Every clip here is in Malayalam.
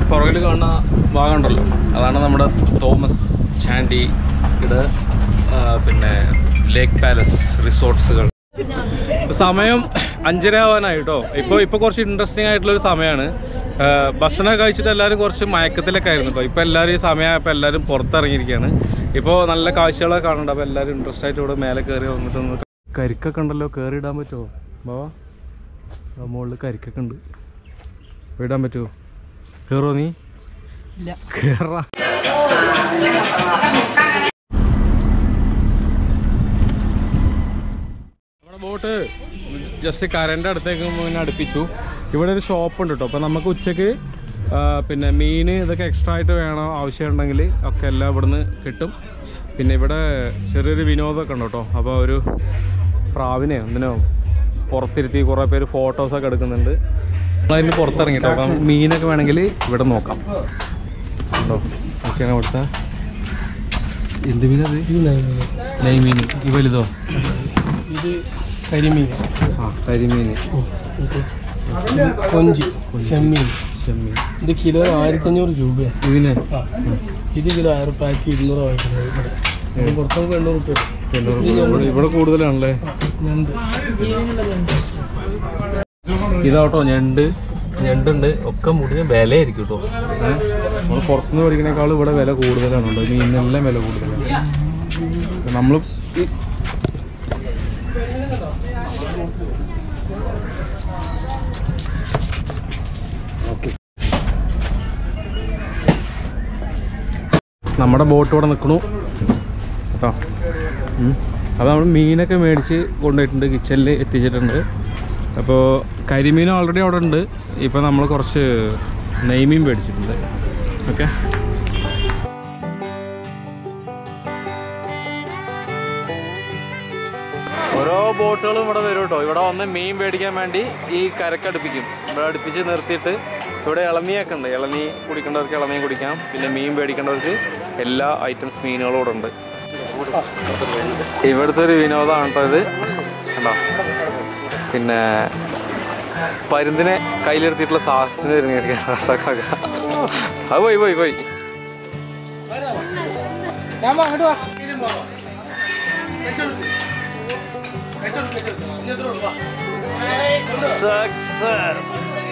പുറകിൽ കാണുന്ന ഭാഗം ഉണ്ടല്ലോ അതാണ് നമ്മുടെ തോമസ് ചാൻഡിയുടെ ആ, പിന്നെ ലേക്ക് പാലസ് റിസോർട്ട്സുകൾ സമയം അഞ്ചര ആവാനായി കേട്ടോ ഇപ്പോൾ ഇപ്പോൾ കുറച്ച് ഇൻട്രസ്റ്റിംഗ് ആയിട്ടുള്ളൊരു സമയമാണ് ഭക്ഷണമൊക്കെ കഴിച്ചിട്ട് എല്ലാവരും കുറച്ച് മയക്കത്തിലൊക്കെ ആയിരുന്നു കേട്ടോ ഇപ്പോൾ എല്ലാവരും ഈ സമയമായപ്പോൾ എല്ലാവരും പുറത്തിറങ്ങിയിരിക്കുകയാണ് ഇപ്പോൾ നല്ല കാഴ്ചകളൊക്കെ കാണുന്നുണ്ട് അപ്പോൾ എല്ലാവരും ഇൻട്രസ്റ്റ് ആയിട്ട് ഇവിടെ മേലെ കയറി വന്നിട്ട് ഒന്ന് കരിക്കൊക്കെ ഉണ്ടല്ലോ കയറി ഇടാൻ പറ്റുമോ ബാബാ മുകളിൽ കരിക്കൊക്കെ ഉണ്ട് ഇടാൻ പറ്റുമോ കയറോ നീ ഇല്ല കേറാ നമ്മുടെ ബോട്ട് ജസ്റ്റ് കരൻ്റെ അടുത്തേക്ക് ഇങ്ങനെ അടുപ്പിച്ചു ഇവിടെ ഒരു ഷോപ്പ് ഉണ്ട് കേട്ടോ അപ്പോൾ നമുക്ക് ഉച്ചക്ക് ആ, പിന്നെ മീൻ ഇതൊക്കെ എക്സ്ട്രാ ആയിട്ട് വേണം ആവശ്യമുണ്ടെങ്കിൽ ഒക്കെ എല്ലാം ഇവിടുന്ന് കിട്ടും പിന്നെ ഇവിടെ ചെറിയൊരു വിനോദമൊക്കെ ഉണ്ട് കേട്ടോ അപ്പോൾ ഒരു പ്രാവിനെ എന്തിനോ പുറത്തിരുത്തി കുറേ പേര് ഫോട്ടോസൊക്കെ എടുക്കുന്നുണ്ട് നമ്മളതിന് പുറത്തിറങ്ങി കേട്ടോ അപ്പം മീനൊക്കെ വേണമെങ്കിൽ ഇവിടെ നോക്കാം ഉണ്ടോ ഓക്കെയാണ് ഇവിടുത്തെ എന്ത് മീനത് ഇത് നെയ്മീൻ നെയ്മീൻ ഈ വലുതോ ഇത് കരിമീൻ ആ കരിമീൻ ഇത് കൊഞ്ചി ചെമ്മീൻ ചെമ്മീൻ ഇത് കിലോ ആയിരത്തി അഞ്ഞൂറ് രൂപയാണ് ഇതിന് ആ ഇത് കിലോ ആയിരം ആയിരത്തി ഇരുന്നൂറ് വാങ്ങിക്കുന്നത് ഇവിടെ ഇത് പുറത്തൊക്കെ എണ്ണൂറ് റുപ്യ എണ്ണൂറ് രൂപ. ഇവിടെ ഇവിടെ കൂടുതലാണല്ലേ ഞണ്ട് ഇതാട്ടോ ഞണ്ട് ഞണ്ടുണ്ട് ഒക്കെ മുടിഞ്ഞ വിലയായിരിക്കും കേട്ടോ ഏഹ് നമ്മൾ പുറത്തുനിന്ന് മേടിക്കുന്നേക്കാളും ഇവിടെ വില കൂടുതലാണ് കേട്ടോ മീനിനെല്ലാം വില കൂടുതലാണ് നമ്മൾ ഈ നമ്മുടെ ബോട്ട് ഇവിടെ നിൽക്കണു കേട്ടോ അപ്പോൾ നമ്മൾ മീനൊക്കെ മേടിച്ച് കൊണ്ടുപോയിട്ടുണ്ട് കിച്ചണിൽ എത്തിച്ചിട്ടുണ്ട് അപ്പോൾ കരിമീൻ ഓൾറെഡി അവിടെ ഉണ്ട് ഇപ്പോൾ നമ്മൾ കുറച്ച് നെയ്മീൻ മേടിച്ചിട്ടുണ്ട് ഓക്കെ ഓരോ ബോട്ടുകളും ഇവിടെ വരും കേട്ടോ ഇവിടെ വന്ന് മീൻ മേടിക്കാൻ വേണ്ടി ഈ കരക്കടുപ്പിക്കും ഇവിടെ അടുപ്പിച്ച് നിർത്തിയിട്ട് ഇവിടെ ഇളനിയൊക്കെ ഉണ്ട് ഇളനി കുടിക്കേണ്ടവർക്ക് ഇളനിയും കുടിക്കാം പിന്നെ മീൻ മേടിക്കേണ്ടവർക്ക് എല്ലാ ഐറ്റംസ് മീനുകളും ഇവിടെ ഉണ്ട് ഇവിടുത്തെ ഒരു വിനോദമാണ് കേട്ടോ ഇത് കണ്ടോ പിന്നെ പരുന്തിനെ കയ്യിലെടുത്തിട്ടുള്ള സാഹസത്തിന് തിരഞ്ഞെടുക്കുക അത് പോയി പോയി പോയി സക്സസ്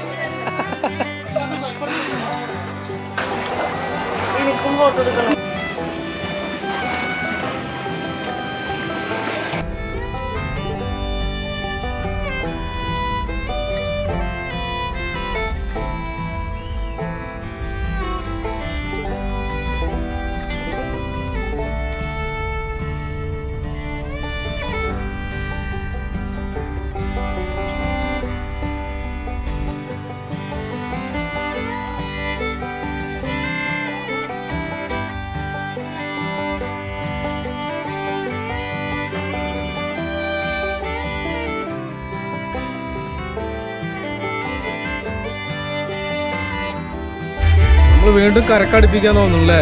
നമ്മൾ വീണ്ടും കരക്കടുപ്പിക്കാൻ തോന്നുന്നല്ലേ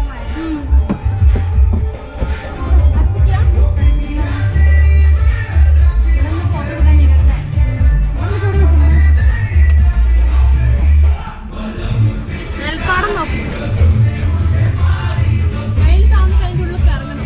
നെൽപ്പാടം നോക്കും വെയിൽ കാണുമ്പോൾ അതിൻ്റെ ഉള്ളിൽ ഇറങ്ങണം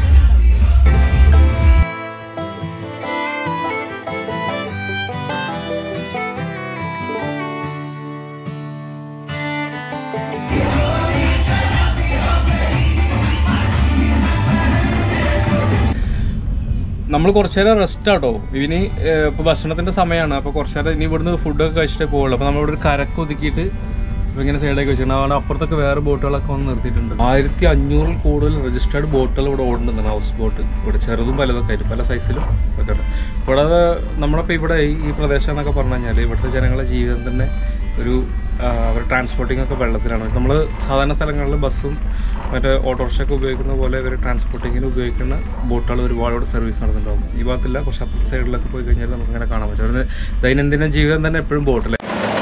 നമ്മൾ കുറച്ച് നേരം റെസ്റ്റ് ആട്ടോ ഇനി ഇപ്പോൾ ഭക്ഷണത്തിൻ്റെ സമയമാണ് അപ്പോൾ കുറച്ച് നേരം ഇനി ഇവിടുന്ന് ഫുഡൊക്കെ കഴിച്ചിട്ടേ പോകുള്ളൂ അപ്പോൾ നമ്മളിവിടെ ഒരു കരക്ക് ഒതുക്കിയിട്ട് ഇപ്പോൾ ഇങ്ങനെ സൈഡൊക്കെ വെച്ചിട്ടുണ്ട് അതുകൊണ്ട് അപ്പുറത്തൊക്കെ വേറെ ബോട്ടുകളൊക്കെ വന്ന് നിർത്തിയിട്ടുണ്ട് ആയിരത്തി അഞ്ഞൂറിൽ കൂടുതൽ രജിസ്റ്റേർഡ് ബോട്ടുകൾ ഇവിടെ ഓടുന്നുണ്ട് ഹൗസ് ബോട്ട് ഇവിടെ ചെറുതും വലുതൊക്കെ ആയിട്ട് പല സൈസിലും ഒക്കെ ഉണ്ട് ഇവിടെ നമ്മളിപ്പോൾ ഇവിടെ ഈ- ഈ പ്രദേശം എന്നൊക്കെ പറഞ്ഞു കഴിഞ്ഞാൽ ഇവിടുത്തെ ജനങ്ങളുടെ ജീവിതം തന്നെ ഒരു ആ, അവരുടെ ട്രാൻസ്പോർട്ടിംഗ് ഒക്കെ വെള്ളത്തിലാണ് നമ്മൾ സാധാരണ സ്ഥലങ്ങളിൽ ബസ്സും മറ്റേ ഓട്ടോറിക്ഷയൊക്കെ ഉപയോഗിക്കുന്ന പോലെ ഇവർ ട്രാൻസ്പോർട്ടിങ്ങിന് ഉപയോഗിക്കുന്ന ബോട്ടുകൾ ഒരുപാട് ഇവിടെ സർവീസ് നടത്തുന്നുണ്ടാവും ഈ ഭാഗത്തില്ല കുറച്ച് അപ്പുറത്തെ സൈഡിലൊക്കെ പോയി കഴിഞ്ഞാൽ നമുക്ക് ഇങ്ങനെ കാണാൻ പറ്റും അവരുടെ ദൈനംദിന ജീവിതം തന്നെ എപ്പോഴും ബോട്ടിൽ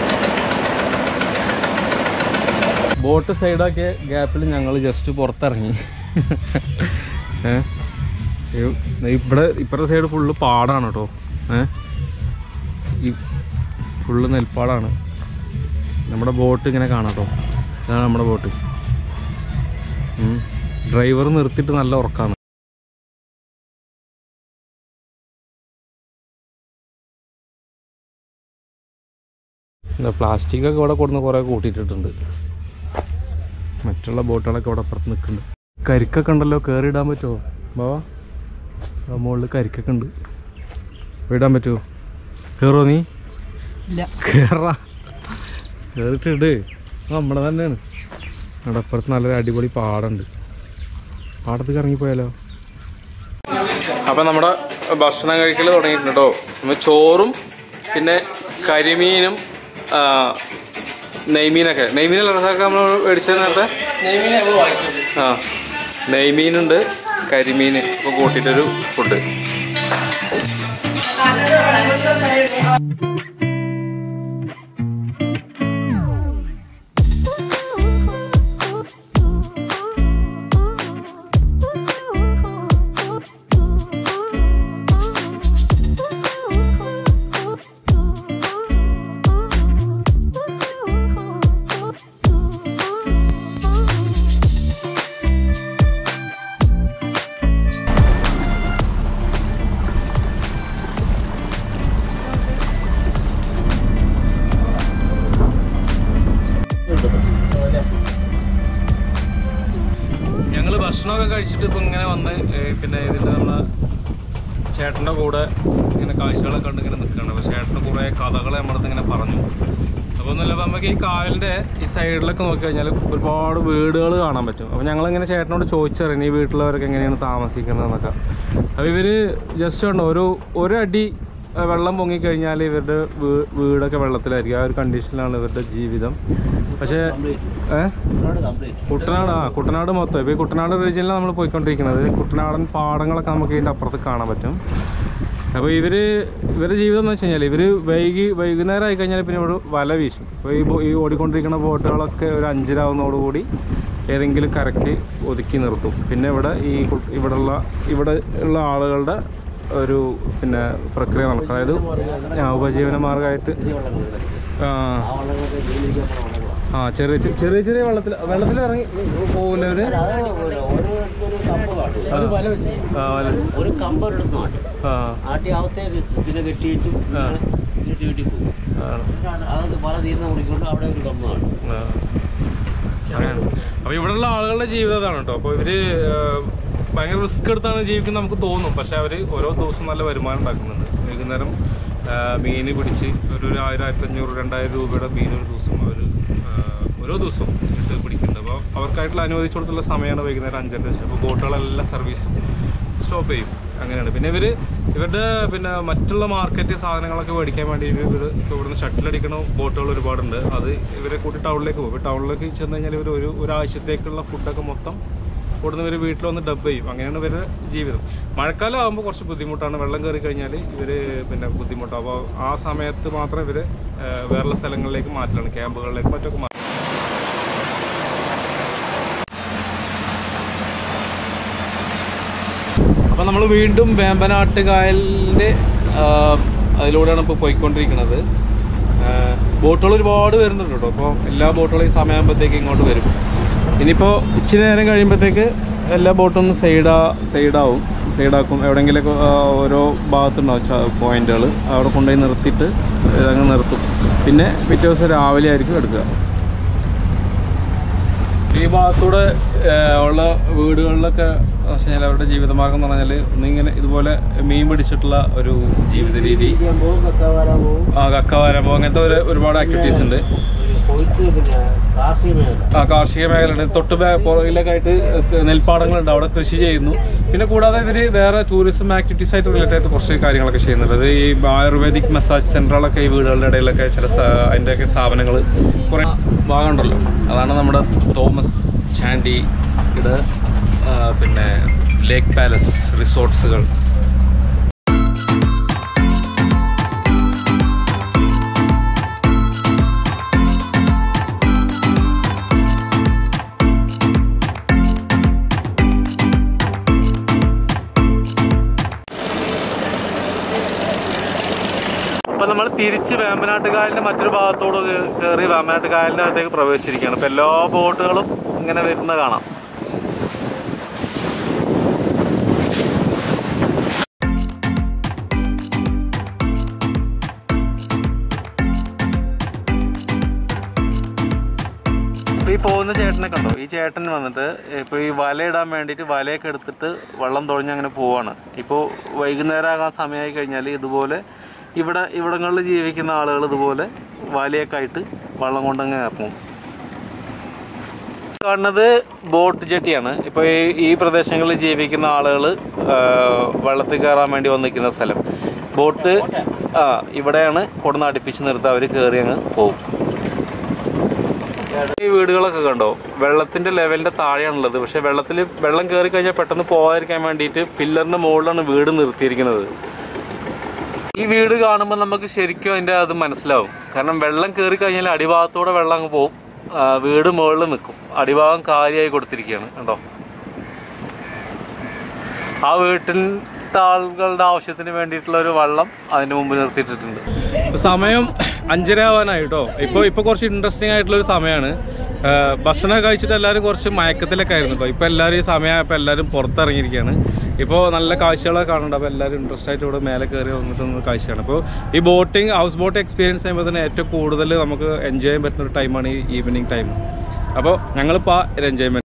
ബോട്ട് സൈഡാക്കിയ ഗ്യാപ്പിൽ ഞങ്ങൾ ജസ്റ്റ് പുറത്തിറങ്ങി ഏ ഈ- ഇവിടെ ഇപ്പുറത്തെ സൈഡ് ഫുള്ള് പാടാണ് കേട്ടോ ഏ ഈ ഫുള്ള് നെൽപ്പാടാണ് നമ്മുടെ ബോട്ട് ഇങ്ങനെ കാണാം കേട്ടോ ഇതാണ് നമ്മുടെ ബോട്ട് ഡ്രൈവർ നിർത്തിയിട്ട് നല്ല ഉറക്കാണ് പ്ലാസ്റ്റിക് ഒക്കെ ഇവിടെ കൊടുന്ന് കുറേ കൂട്ടിയിട്ടിട്ടുണ്ട് മറ്റുള്ള ബോട്ടുകളൊക്കെ ഇവിടെ അപ്പുറത്ത് നിൽക്കുന്നുണ്ട് കരിക്കൊക്കെ ഉണ്ടല്ലോ കയറി ഇടാൻ പറ്റുമോ ബാവാ ആ മുകളിൽ കരിക്കൊക്കെ ഉണ്ട് ഇടാൻ പറ്റുമോ കയറോ നീ ഇല്ല കയറാ കയറിയിട്ടുണ്ട് നമ്മുടെ തന്നെയാണ് അവിടെ അപ്പുറത്ത് നല്ലൊരു അടിപൊളി പാടമുണ്ട് പാടത്തേക്ക് ഇറങ്ങിപ്പോയാലോ അപ്പം നമ്മുടെ ഭക്ഷണം കഴിക്കൽ തുടങ്ങിയിട്ടുണ്ട് കേട്ടോ നമ്മൾ ചോറും പിന്നെ കരിമീനും ആ, നെയ്മീനൊക്കെ നെയ്മീനല്ല രസമൊക്കെ നമ്മൾ മേടിച്ചത് നേരത്തെ ആ നെയ്മീനുണ്ട് കരിമീൻ ഒക്കെ കൂട്ടിയിട്ടൊരു ഫുഡ് ഞങ്ങൾ ഭക്ഷണമൊക്കെ കഴിച്ചിട്ട് ഇപ്പം ഇങ്ങനെ വന്ന് ഏ, പിന്നെ ഇതിൻ്റെ നമ്മളെ ചേട്ടൻ്റെ കൂടെ ഇങ്ങനെ കാഴ്ചകളൊക്കെ കണ്ട് ഇങ്ങനെ നിൽക്കുകയാണ് അപ്പോൾ ചേട്ടൻ്റെ കുറേ കഥകൾ നമ്മളടുത്ത് ഇങ്ങനെ പറഞ്ഞു അപ്പോൾ ഒന്നുമില്ല അപ്പോൾ നമുക്ക് ഈ കായലിൻ്റെ ഈ സൈഡിലൊക്കെ നോക്കി കഴിഞ്ഞാൽ ഒരുപാട് വീടുകൾ കാണാൻ പറ്റും അപ്പോൾ ഞങ്ങളിങ്ങനെ ചേട്ടനോട് ചോദിച്ചറിയാം ഈ വീട്ടിലുള്ളവരൊക്കെ എങ്ങനെയാണ് താമസിക്കുന്നതെന്നൊക്കെ അപ്പോൾ ഇവർ ജസ്റ്റ് ഉണ്ടോ ഒരു ഒരടി ആ, വെള്ളം പൊങ്ങിക്കഴിഞ്ഞാൽ ഇവരുടെ വീ- വീടൊക്കെ വെള്ളത്തിലായിരിക്കും ആ ഒരു കണ്ടീഷനിലാണ് ഇവരുടെ ജീവിതം പക്ഷേ ഏഹ് കുട്ടനാട് ആ കുട്ടനാട് മൊത്തം ഇപ്പോൾ ഈ കുട്ടനാട് റീജിയനിലാണ് നമ്മൾ പോയിക്കൊണ്ടിരിക്കുന്നത് കുട്ടനാടൻ പാടങ്ങളൊക്കെ നമുക്ക് ഇതിൻ്റെ അപ്പുറത്ത് കാണാൻ പറ്റും അപ്പോൾ ഇവർ ഇവരുടെ ജീവിതം എന്ന് വെച്ച് കഴിഞ്ഞാൽ ഇവർ വൈകി വൈകുന്നേരം ആയി കഴിഞ്ഞാൽ പിന്നെ ഇവിടെ വല വീശും അപ്പോൾ ഈ ബോ- ഈ ഓടിക്കൊണ്ടിരിക്കുന്ന ബോട്ടുകളൊക്കെ ഒരു അഞ്ചരാവുന്നതോടുകൂടി ഏതെങ്കിലും കരയ്ക്ക് ഒതുക്കി നിർത്തും പിന്നെ ഇവിടെ ഈ കു- ഇവിടെയുള്ള ഇവിടെ ഉള്ള ആളുകളുടെ ഒരു പിന്നെ പ്രക്രിയ നടക്കും അതായത് ആ, ഉപജീവന മാർഗമായിട്ട് ആ ആ ചെറിയ ചെ- ചെറിയ ചെറിയ വെള്ളത്തിൽ വെള്ളത്തിൽ ഇറങ്ങി പോകില്ല അവര് ഒരു വല വെച്ച് ആ വല- ഒരു കമ്പൊരിടത്ത് നാട്ടി ആ നാട്ടി അകത്തേക്ക് പിന്നെ കെട്ടിയിട്ട് ആ. കെട്ടി കെട്ടി പോകും ആണ്. അത് പല തീർന്ന കുടിക്കൊണ്ട് അവിടെ ഒരു കമ്പ് നാട്ടും ആ. അങ്ങനെയാണ് അപ്പോൾ ഇവിടെയുള്ള ആളുകളുടെ ജീവിതം അതാണ് കേട്ടോ അപ്പോൾ ഇവര് ആ, ഭയങ്കര റിസ്ക് എടുത്താണ് ജീവിക്കുന്നത് നമുക്ക് തോന്നും പക്ഷെ അവർ ഓരോ ദിവസം നല്ല വരുമാനം ഉണ്ടാക്കുന്നുണ്ട് വൈകുന്നേരം മീൻ പിടിച്ച് ഒരു ഒരു ആയിരം ആയിരത്തഞ്ഞൂറ് രണ്ടായിരം രൂപയുടെ മീൻ ഒരു ദിവസം അവർ ഓരോ ദിവസവും ഇട്ട് പിടിക്കുന്നുണ്ട് അപ്പോൾ അവർക്കായിട്ടുള്ള അനുവദിച്ചു കൊടുത്തുള്ള സമയമാണ് വൈകുന്നേരം അഞ്ചര ശേഷം അപ്പോൾ ബോട്ടുകളെല്ലാം സർവീസും സ്റ്റോപ്പ് ചെയ്യും അങ്ങനെയാണ് പിന്നെ ഇവർ ഇവരുടെ പിന്നെ മറ്റുള്ള മാർക്കറ്റ് സാധനങ്ങളൊക്കെ മേടിക്കാൻ വേണ്ടി ഇവർ ഇപ്പോൾ ഇവിടുന്ന് ഷട്ടിലടിക്കണ ബോട്ടുകൾ ഒരുപാടുണ്ട് അത് ഇവരെ കൂട്ടി ടൗണിലേക്ക് പോകും ടൗണിലേക്ക് ചെന്ന് കഴിഞ്ഞാൽ ഇവർ ഒരു ഒരാഴ്ചത്തേക്കുള്ള ഫുഡൊക്കെ മൊത്തം ഇവിടുന്ന് ഇവർ വീട്ടിൽ വന്ന് ഡബ് ചെയ്യും അങ്ങനെയാണ് ഇവരുടെ ജീവിതം മഴക്കാലം ആകുമ്പോൾ കുറച്ച് ബുദ്ധിമുട്ടാണ് വെള്ളം കയറി കഴിഞ്ഞാൽ ഇവർ പിന്നെ ബുദ്ധിമുട്ടാവും അപ്പോൾ ആ സമയത്ത് മാത്രം ഇവർ വേറെ സ്ഥലങ്ങളിലേക്ക് മാറ്റലാണ് ക്യാമ്പുകളിലേക്ക് മറ്റൊക്കെ മാറ്റും അപ്പോൾ നമ്മൾ വീണ്ടും വേമ്പനാട്ട് കായലിൻ്റെ അതിലൂടെയാണ് ഇപ്പോൾ പോയിക്കൊണ്ടിരിക്കുന്നത് ബോട്ടുകൾ ഒരുപാട് വരുന്നുണ്ട് കേട്ടോ അപ്പോൾ എല്ലാ ബോട്ടുകളും ഈ സമയമാകുമ്പോഴത്തേക്ക് ഇങ്ങോട്ട് വരും ഇനിയിപ്പോൾ ഇച്ചിരി നേരം കഴിയുമ്പോഴത്തേക്ക് എല്ലാ ബോട്ടും ഒന്ന് സൈഡാ സൈഡാവും സൈഡാക്കും എവിടെയെങ്കിലുമൊക്കെ ആ, ഓരോ ഭാഗത്തുണ്ടാവും പോയിന്റുകൾ അവിടെ കൊണ്ടുപോയി നിർത്തിയിട്ട് അങ്ങ് നിർത്തും പിന്നെ പിറ്റേ ദിവസം രാവിലെ ആയിരിക്കും എടുക്കുക ഈ ഭാഗത്തൂടെ ഏഹ്, ഉള്ള വീടുകളിലൊക്കെ എന്ന് വെച്ച് കഴിഞ്ഞാൽ അവരുടെ ജീവിതമാർഗം എന്ന് പറഞ്ഞാൽ ഒന്നിങ്ങനെ ഇതുപോലെ മീൻ പിടിച്ചിട്ടുള്ള ഒരു ജീവിത രീതി പോകും കക്ക വരാൻ പോകും ആ കക്ക വരമ്പോ അങ്ങനത്തെ ഒരു ഒരുപാട് ആക്ടിവിറ്റീസ് ഉണ്ട് കൊയ്ത്ത് പിന്നെ കാർഷിക മേഖല ആ കാർഷിക മേഖലയുണ്ട് തൊട്ട് ബേ- പുറകിലൊക്കെ ആയിട്ട് നെൽപ്പാടങ്ങളുണ്ട് അവിടെ കൃഷി ചെയ്യുന്നു പിന്നെ കൂടാതെ ഇവർ വേറെ ടൂറിസം ആക്ടിവിറ്റീസ് ആയിട്ട് റിലേറ്റഡ് ആയിട്ട് കുറച്ച് കാര്യങ്ങളൊക്കെ ചെയ്യുന്നുണ്ട് അത് ഈ ആയുർവേദിക് മസാജ് സെൻ്ററുകളൊക്കെ ഈ വീടുകളുടെ ഇടയിലൊക്കെ ചില സ- അതിൻ്റെയൊക്കെ സ്ഥാപനങ്ങൾ കുറേ ഭാഗമുണ്ടല്ലോ അതാണ് നമ്മുടെ തോമസ് ചാൻഡിയുടെ ആ, പിന്നെ ലേക്ക് പാലസ് റിസോർട്ട്സുകൾ അപ്പം നമ്മൾ തിരിച്ച് വേമ്പനാട്ട് കായലിന്റെ മറ്റൊരു ഭാഗത്തോട് കയറി വേമ്പനാട്ട് കായലിന്റെ അകത്തേക്ക് പ്രവേശിച്ചിരിക്കുകയാണ് ഇപ്പൊ എല്ലാ ബോട്ടുകളും ഇങ്ങനെ വരുന്ന കാണാം ഇപ്പൊ ഈ പോകുന്ന ചേട്ടനെ കണ്ടോ ഈ ചേട്ടൻ വന്നിട്ട് ഇപ്പൊ ഈ വല ഇടാൻ വേണ്ടിയിട്ട് വലയൊക്കെ എടുത്തിട്ട് വെള്ളം തുഴഞ്ഞ് അങ്ങനെ പോവാണ് ഇപ്പോൾ വൈകുന്നേരം ആകാൻ സമയമായി കഴിഞ്ഞാൽ ഇതുപോലെ ഇവിടെ ഇവിടങ്ങളിൽ ജീവിക്കുന്ന ആളുകൾ ഇതുപോലെ വലയൊക്കെ ആയിട്ട് വള്ളം കൊണ്ടങ്ങ് ഇറങ്ങും കാണുന്നത് ബോട്ട് ജെട്ടിയാണ് ഇപ്പോൾ ഈ ഈ പ്രദേശങ്ങളിൽ ജീവിക്കുന്ന ആളുകൾ വെള്ളത്തിൽ കയറാൻ വേണ്ടി വന്നിരിക്കുന്ന സ്ഥലം ബോട്ട് ആ ഇവിടെയാണ് കൊടുന്ന് അടുപ്പിച്ച് നിർത്തി അവർ കയറി അങ്ങ് പോകും ഈ വീടുകളൊക്കെ കണ്ടോ വെള്ളത്തിന്റെ ലെവലിന്റെ താഴെയാണുള്ളത് പക്ഷെ വെള്ളത്തിൽ വെള്ളം കയറി കഴിഞ്ഞാൽ പെട്ടെന്ന് പോകാതിരിക്കാൻ വേണ്ടിയിട്ട് പില്ലറിന്റെ മുകളിലാണ് വീട് നിർത്തിയിരിക്കുന്നത് ഈ വീട് കാണുമ്പോൾ നമുക്ക് ശരിക്കും അതിന്റെ അത് മനസ്സിലാവും കാരണം വെള്ളം കയറി കഴിഞ്ഞാൽ അടിഭാഗത്തൂടെ വെള്ളം അങ്ങ് പോകും ആ, വീട് മുകളിൽ നിൽക്കും അടിഭാഗം കാര്യമായി കൊടുത്തിരിക്കുകയാണ് കണ്ടോ ആ വീട്ടിലത്തെ ആളുകളുടെ ആവശ്യത്തിന് വേണ്ടിയിട്ടുള്ള ഒരു വള്ളം അതിന്റെ മുമ്പിൽ നിർത്തിയിട്ടിട്ടുണ്ട് സമയം അഞ്ചര ആവാനായി കേട്ടോ ഇപ്പോൾ ഇപ്പോൾ കുറച്ച് ഇൻട്രസ്റ്റിംഗ് ആയിട്ടുള്ള ഒരു സമയമാണ് ഭക്ഷണം കഴിച്ചിട്ട് എല്ലാവരും കുറച്ച് മയക്കത്തിലൊക്കെ ആയിരുന്നു കേട്ടോ ഇപ്പോൾ എല്ലാവരും ഈ സമയമായപ്പോൾ എല്ലാവരും പുറത്തിറങ്ങിയിരിക്കുകയാണ് ഇപ്പോൾ നല്ല കാഴ്ചകളൊക്കെ കാണുന്നുണ്ട് അപ്പോൾ എല്ലാവരും ഇൻട്രസ്റ്റ് ആയിട്ട് ഇവിടെ മേലെ കയറി വന്നിട്ട് ഒന്ന് കാഴ്ചയാണ് അപ്പോൾ ഈ ബോട്ടിങ് ഹൗസ് ബോട്ട് എക്സ്പീരിയൻസ് ചെയ്യുമ്പോൾ തന്നെ ഏറ്റവും കൂടുതൽ നമുക്ക് എൻജോയ് ചെയ്യാൻ പറ്റുന്ന ഒരു ടൈമാണ് ഈ ഈവനിങ് ടൈം അപ്പോൾ ഞങ്ങളിപ്പോൾ ആ ഒരു എൻജോയ്മെൻറ്റ്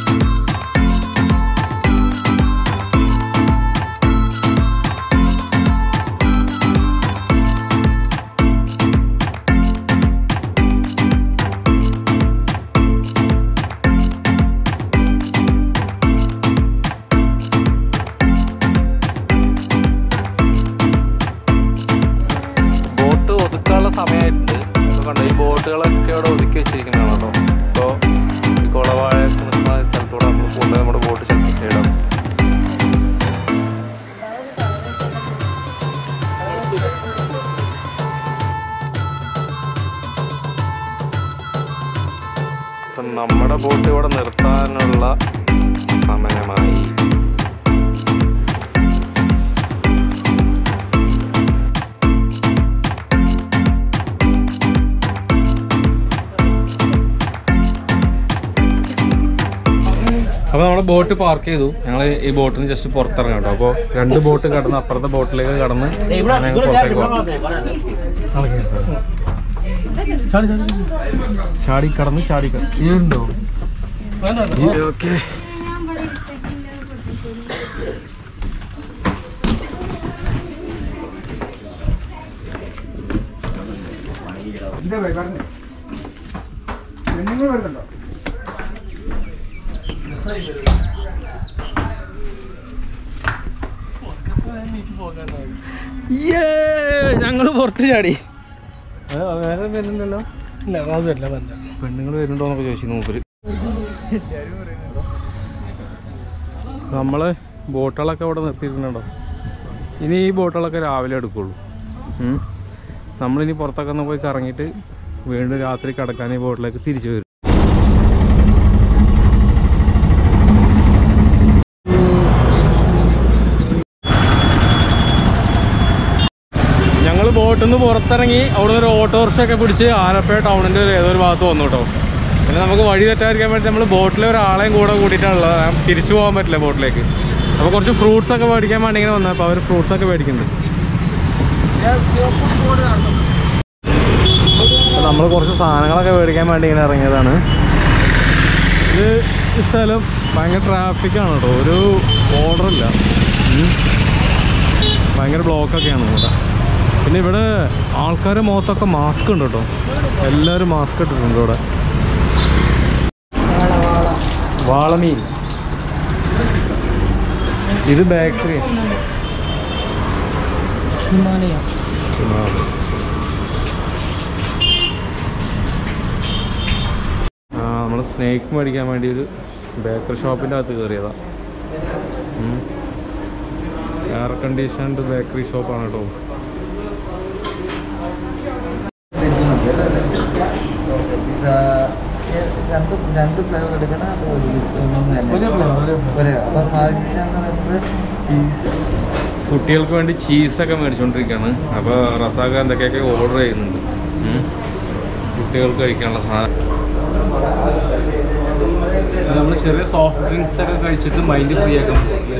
ബോട്ട് ഒതുക്കാനുള്ള സമയമായിട്ടുണ്ട് ഇപ്പോൾ കണ്ടോ ഈ ബോട്ടുകളൊക്കെ ഇവിടെ ഒതുക്കി വെച്ചിരിക്കുന്നതാണ് കേട്ടോ ഇപ്പോൾ ഈ കുളവാഴ നിൽക്കുന്ന സ്ഥലത്തൂടെ നമ്മൾ പോകുന്നത് നമ്മുടെ ബോട്ട് ചിലപ്പോൾ സൈഡാണ് ഇപ്പം നമ്മുടെ ബോട്ട് ഇവിടെ നിർത്താനുള്ള സമയമായി അപ്പോൾ നമ്മുടെ ബോട്ട് പാർക്ക് ചെയ്തു ഞങ്ങൾ ഈ ബോട്ടിൽ നിന്ന് ജസ്റ്റ് പുറത്തിറങ്ങാം കേട്ടോ അപ്പോൾ രണ്ട് ബോട്ട് കടന്ന് അപ്പുറത്തെ ബോട്ടിലേക്ക് കടന്ന് ഞങ്ങൾ പുറത്തേക്ക് പോകാം ചാടി ചാടി ചാടി കടന്ന് ചാടി ഉണ്ടോ ഓക്കെ പെണ്ണുങ്ങൾ വരുന്നുണ്ടോ ഞങ്ങൾ പുറത്ത് ചാടി വേറെ വരുന്നുണ്ടല്ലോ ഇല്ല അതല്ല നല്ല പെണ്ണുങ്ങൾ വരുന്നുണ്ടോ എന്നൊക്കെ ചോദിച്ചു മൂപ്പര് നമ്മള് ബോട്ടുകളൊക്കെ അവിടെ നിർത്തിയിട്ടുണ്ടോ ഇനി ഈ ബോട്ടുകളൊക്കെ രാവിലെ എടുക്കുള്ളൂ ഉം. നമ്മളിനി പുറത്തൊക്കെ ഒന്ന് പോയി കറങ്ങിയിട്ട് വീണ്ടും രാത്രി കിടക്കാൻ ഈ ബോട്ടിലേക്ക് തിരിച്ചു വരും ഞങ്ങൾ ബോട്ടിൽ നിന്ന് പുറത്തിറങ്ങി അവിടെ ഒരു ഓട്ടോറിക്ഷ ഒക്കെ പിടിച്ച് ആലപ്പുഴ ടൗണിൻ്റെ ഒരു ഏതൊരു ഭാഗത്ത് വന്നു കേട്ടോ പിന്നെ നമുക്ക് വഴി തെറ്റാതിരിക്കാൻ വേണ്ടി നമ്മൾ ബോട്ടിലെ ഒരാളെയും കൂടെ കൂട്ടിയിട്ടാണുള്ളത് ഞാൻ തിരിച്ചു പോകാൻ പറ്റില്ല ബോട്ടിലേക്ക് അപ്പോൾ കുറച്ച് ഫ്രൂട്ട്സ് ഒക്കെ മേടിക്കാൻ വേണ്ടി ഇങ്ങനെ വന്നത് അപ്പോൾ അവർ ഫ്രൂട്ട്സ് ഒക്കെ മേടിക്കുന്നുണ്ട് നമ്മൾ കുറച്ച് സാധനങ്ങളൊക്കെ മേടിക്കാൻ വേണ്ടി ഇങ്ങനെ ഇറങ്ങിയതാണ് ഇത് ഈ സ്ഥലം ഭയങ്കര ട്രാഫിക്കാണ് കേട്ടോ ഒരു ഓർഡറില്ല ഭയങ്കര ബ്ലോക്കൊക്കെയാണ് ഇവിടെ പിന്നെ ഇവിടെ ആൾക്കാരുടെ മുഖത്തൊക്കെ മാസ്ക് ഉണ്ട് കേട്ടോ എല്ലാവരും മാസ്ക് ഇട്ടിട്ടുണ്ട് ഇവിടെ വാളമീൻ ഇത് ബേക്കറി ആ നമ്മൾ സ്നേക്ക് മേടിക്കാൻ വേണ്ടി ഒരു ബേക്കറി ഷോപ്പിൻ്റെ അകത്ത് കയറിയതാ എയർ കണ്ടീഷൻഡ് ബേക്കറി ഷോപ്പാണ് കേട്ടോ രണ്ട് രണ്ട് ഫ്ലേവർ എടുക്കണം അത് ഒരു ഒന്നും തന്നെ ഒരു ഫ്ലേവർ ഒരു ഒരു അപ്പം അതിനാന്ന് പറയുന്നത് ചീസ് കുട്ടികൾക്ക് വേണ്ടി ചീസൊക്കെ മേടിച്ചുകൊണ്ടിരിക്കുകയാണ് അപ്പോൾ റസാഖ് എന്തൊക്കെയൊക്കെ ഓർഡർ ചെയ്യുന്നുണ്ട് ഉം. കുട്ടികൾക്ക് കഴിക്കാനുള്ള സാധനം നമ്മൾ ചെറിയ സോഫ്റ്റ് ഡ്രിങ്ക്സ് ഒക്കെ കഴിച്ചിട്ട് മൈൻഡ് ഫ്രീ ആക്കാൻ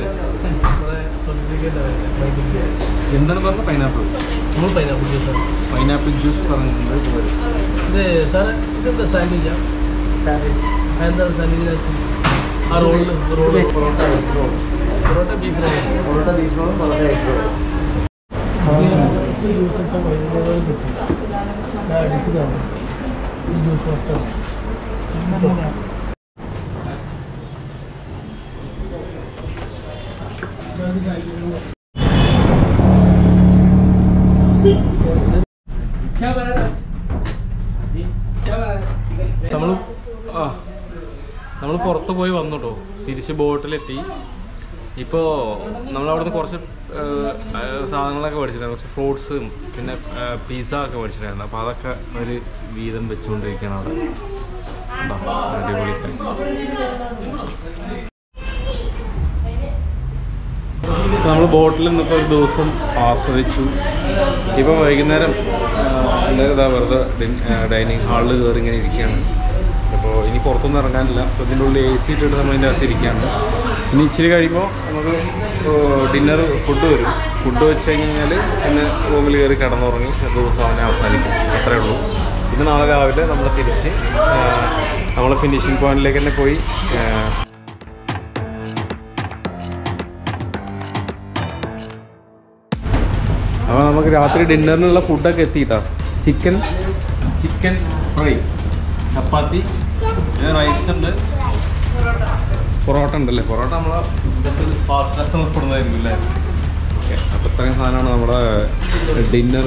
എന്താണ് പറഞ്ഞത് പൈനാപ്പിൾ നമ്മൾ പൈനാപ്പിൾ ജ്യൂസാണ് പൈനാപ്പിൾ ജ്യൂസ് പറഞ്ഞിട്ടുണ്ട് ഇത് സാറേ ഇതെന്താ സാൻഡ്വിച്ചാ സാൻഡ്വിച്ച് എന്താണ് സാൻഡ്വിച്ചിനകത്ത് ആ റോളിൽ roll parotta egg roll parotta beef roll parotta beef റോളും പൊറോട്ട എഗ് റോളും ഈ ജ്യൂസ് ഒക്കെ വൈകുന്നേരം കിട്ടും ഞാൻ അടിച്ച് കാണും ഈ ജ്യൂസ് മസ്റ്റാണ് നമ്മൾ ആ നമ്മൾ പുറത്ത് പോയി വന്നു കേട്ടോ തിരിച്ച് ബോട്ടിലെത്തി ഇപ്പോൾ നമ്മളവിടുന്ന് കുറച്ച് ഏഹ്, ഏഹ്, സാധനങ്ങളൊക്കെ മേടിച്ചിട്ടുണ്ടായിരുന്നു കുറച്ച് ഫ്രൂട്ട്സും പിന്നെ പിസ്സ ഒക്കെ മേടിച്ചിട്ടുണ്ടായിരുന്നു അപ്പോൾ അതൊക്കെ ഒരു വീതം വെച്ചുകൊണ്ടിരിക്കുകയാണ് അവിടെ കണ്ടോ? അടിപൊളി നമ്മൾ ബോട്ടിൽ നിന്നപ്പോൾ ഒരു ദിവസം ആസ്വദിച്ചു ഇപ്പോൾ വൈകുന്നേരം ആ, എല്ലാവരും ഇതാ വെറുതെ ഡൈനിങ് ഹാളിൽ കയറി ഇങ്ങനെ ഇരിക്കുകയാണ് അപ്പോൾ ഇനി പുറത്തൊന്നും ഇറങ്ങാനില്ല അപ്പോൾ ഇതിൻ്റെ ഉള്ളിൽ എ സി ഇട്ടിട്ട് നമ്മൾ ഇതിൻ്റെ അകത്ത് ഇരിക്കുകയാണ് ഇനി ഇച്ചിരി കഴിയുമ്പോൾ നമുക്ക് ഡിന്നർ ഫുഡ് വരും ഫുഡ് വെച്ച് കഴിഞ്ഞ് കഴിഞ്ഞാൽ പിന്നെ റൂമിൽ കയറി കിടന്നുറങ്ങി ദിവസം അവനെ അവസാനിക്കും അത്രേ ഉള്ളൂ പിന്നെ നാളെ രാവിലെ നമ്മൾ തിരിച്ച് നമ്മൾ ഫിനിഷിംഗ് പോയിന്റിലേക്ക് തന്നെ പോയി ആ, അപ്പോൾ നമുക്ക് രാത്രി ഡിന്നറിനുള്ള ഫുഡൊക്കെ എത്തിയിട്ടാ chicken chicken fry chapati rice ഉണ്ട് പൊറോട്ട ഉണ്ടല്ലേ പൊറോട്ട നമ്മളെ സ്പെഷ്യൽ ഫാസ്റ്റ് ഉൾപ്പെടുന്നതായിരിക്കും അല്ലേ ഓക്കെ അപ്പോൾ ഇത്രയും സാധനമാണ് നമ്മുടെ ഡിന്നർ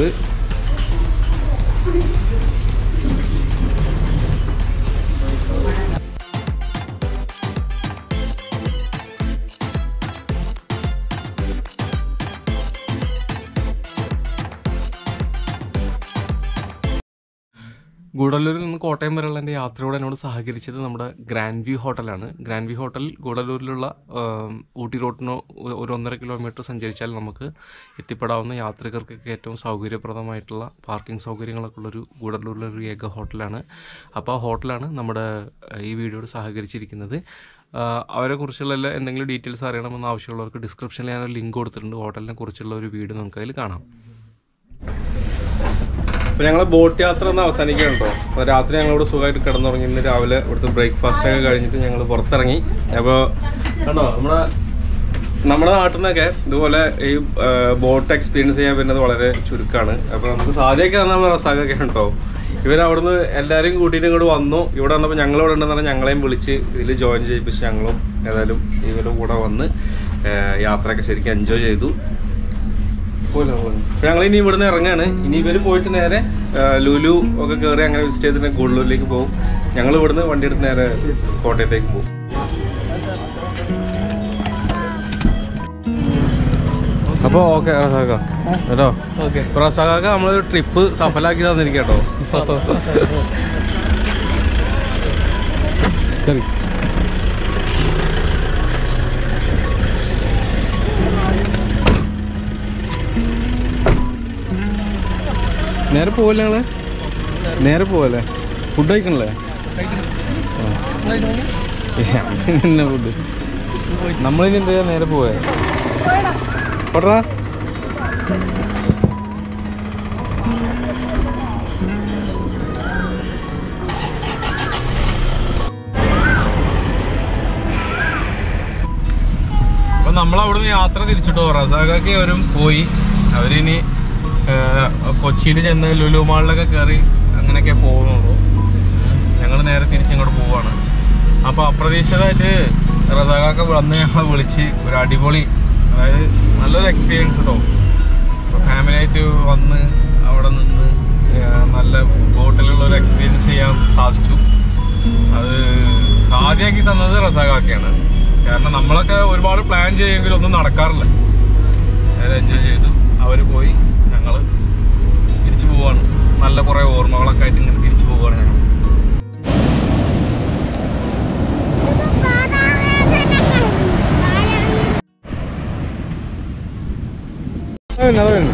ഗൂഡല്ലൂരിൽ നിന്ന് കോട്ടയം വരെയുള്ള എൻ്റെ യാത്രയോട് എന്നോട് സഹകരിച്ചത് നമ്മുടെ ഗ്രാൻഡ് വ്യൂ ഹോട്ടലാണ് ഗ്രാൻഡ് വ്യൂ ഹോട്ടൽ ഗൂഡല്ലൂരിലുള്ള ആം, ഊട്ടി റോഡിനോ ഒ- ഒരു ഒന്നര കിലോമീറ്റർ സഞ്ചരിച്ചാൽ നമുക്ക് എത്തിപ്പെടാവുന്ന യാത്രികർക്കൊക്കെ ഏറ്റവും സൗകര്യപ്രദമായിട്ടുള്ള പാർക്കിംഗ് സൗകര്യങ്ങളൊക്കെ ഉള്ളൊരു ഗൂഡല്ലൂരിലൊരു ഏക ഹോട്ടലാണ് അപ്പോൾ ആ ഹോട്ടലാണ് നമ്മുടെ ആ, ഈ വീഡിയോയോട് സഹകരിച്ചിരിക്കുന്നത് ആ, അവരെക്കുറിച്ചുള്ള എല്ലാ എന്തെങ്കിലും ഡീറ്റെയിൽസ് അറിയണമെന്ന് ആവശ്യമുള്ളവർക്ക് ഡിസ്ക്രിപ്ഷനിൽ ഞാനൊരു ലിങ്ക് കൊടുത്തിട്ടുണ്ട് ഹോട്ടലിനെ കുറിച്ചുള്ള ഒരു വീഡിയോ നമുക്ക് അതിൽ കാണാം അപ്പോൾ ഞങ്ങൾ ബോട്ട് യാത്ര ഒന്ന് അവസാനിക്കുകയാണ് കേട്ടോ അപ്പോൾ രാത്രി ഞങ്ങളിവിടെ സുഖമായിട്ട് കിടന്നുറങ്ങി ഇന്ന് രാവിലെ ഇവിടുത്തെ ബ്രേക്ക്ഫാസ്റ്റ് ഒക്കെ കഴിഞ്ഞിട്ട് ഞങ്ങൾ പുറത്തിറങ്ങി അപ്പോൾ കണ്ടോ നമ്മുടെ നമ്മുടെ നാട്ടിൽ നിന്നൊക്കെ ഇതുപോലെ ഈ ബോട്ട് എക്സ്പീരിയൻസ് ചെയ്യാൻ വരുന്നത് വളരെ ചുരുക്കമാണ് അപ്പോൾ നമുക്ക് സാധ്യമൊക്കെ തന്നെ നമ്മുടെ റസാഖൊക്കെ കേട്ടോ ഇവർ അവിടുന്ന് എല്ലാവരെയും കൂട്ടിയിട്ട് ഇങ്ങോട്ട് വന്നു ഇവിടെ വന്നപ്പോൾ ഞങ്ങൾ ഇവിടെ ഉണ്ടെന്ന് പറഞ്ഞാൽ ഞങ്ങളെയും വിളിച്ച് ഇതിൽ ജോയിൻ ചെയ്യിപ്പിച്ച് ഞങ്ങളും ഏതായാലും ഇവരുടെ കൂടെ വന്ന് ഏഹ്, യാത്രയൊക്കെ ശരിക്കും എൻജോയ് ചെയ്തു അപ്പൊ ഞങ്ങൾ ഇനി ഇവിടുന്ന് ഇറങ്ങാണ് ഇനി ഇവര് പോയിട്ട് നേരെ ആ, ലുലു ഒക്കെ കയറി അങ്ങനെ വിസിറ്റ് ചെയ്തിട്ട് ഗുഡ്ലൂരിലേക്ക് പോകും ഞങ്ങൾ ഇവിടുന്ന് വണ്ടി എടുത്ത് നേരെ കോട്ടയത്തേക്ക് പോകും അപ്പോൾ ഓക്കെ റസാക്ക കേട്ടോ ഓക്കെ റസാക്ക നമ്മൾ ട്രിപ്പ് സഫലാക്കി തന്നിരിക്കുക കേട്ടോ ശരി നേരെ പോവല്ലേ ഞങ്ങള് നേരെ പോവല്ലേ ഫുഡ് കഴിക്കണല്ലേ പിന്നെ ഫുഡ് നമ്മളിനി എന്താ ചെയ്യാ? നേരെ പോവേ പോട്ടാ അപ്പൊ നമ്മൾ അവിടുന്ന് യാത്ര തിരിച്ചിട്ടോ റസാഖാക്കി അവരും പോയി അവരിനി കൊച്ചിയിൽ ചെന്ന് ലുലു മാളിലൊക്കെ കയറി അങ്ങനെയൊക്കെ പോകുന്നുള്ളൂ ഞങ്ങൾ നേരെ തിരിച്ചിങ്ങോട്ട് പോവാണ് അപ്പോൾ അപ്രതീക്ഷിതമായിട്ട് റസാഖാക്ക വന്ന് ഞങ്ങളെ വിളിച്ച് ഒരു അടിപൊളി അതായത് നല്ലൊരു എക്സ്പീരിയൻസ് കേട്ടോ ഫാമിലി ആയിട്ട് വന്ന് അവിടെ നിന്ന് ഏർ നല്ല ബോട്ടിലുള്ള ഒരു എക്സ്പീരിയൻസ് ചെയ്യാൻ സാധിച്ചു അത് സാധ്യമാക്കി തന്നത് റസാഖാക്കയാണ് കാരണം നമ്മളൊക്കെ ഒരുപാട് പ്ലാൻ ചെയ്യുമെങ്കിലും ഒന്നും നടക്കാറില്ല നേരെ എൻജോയ് ചെയ്തു അവർ പോയി ഞങ്ങൾ തിരിച്ചു പോവാണ് നല്ല കുറേ ഓർമ്മകളൊക്കെ ആയിട്ട് ഇങ്ങനെ തിരിച്ചു പോവാണ് ഞങ്ങൾ അതാ വരുന്നു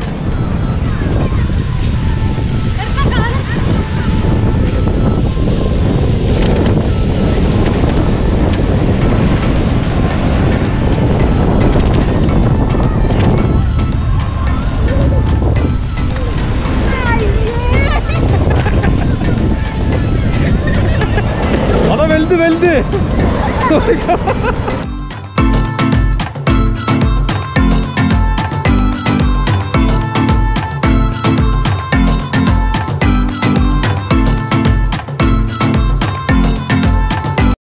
അതാ വലുത് വലുത്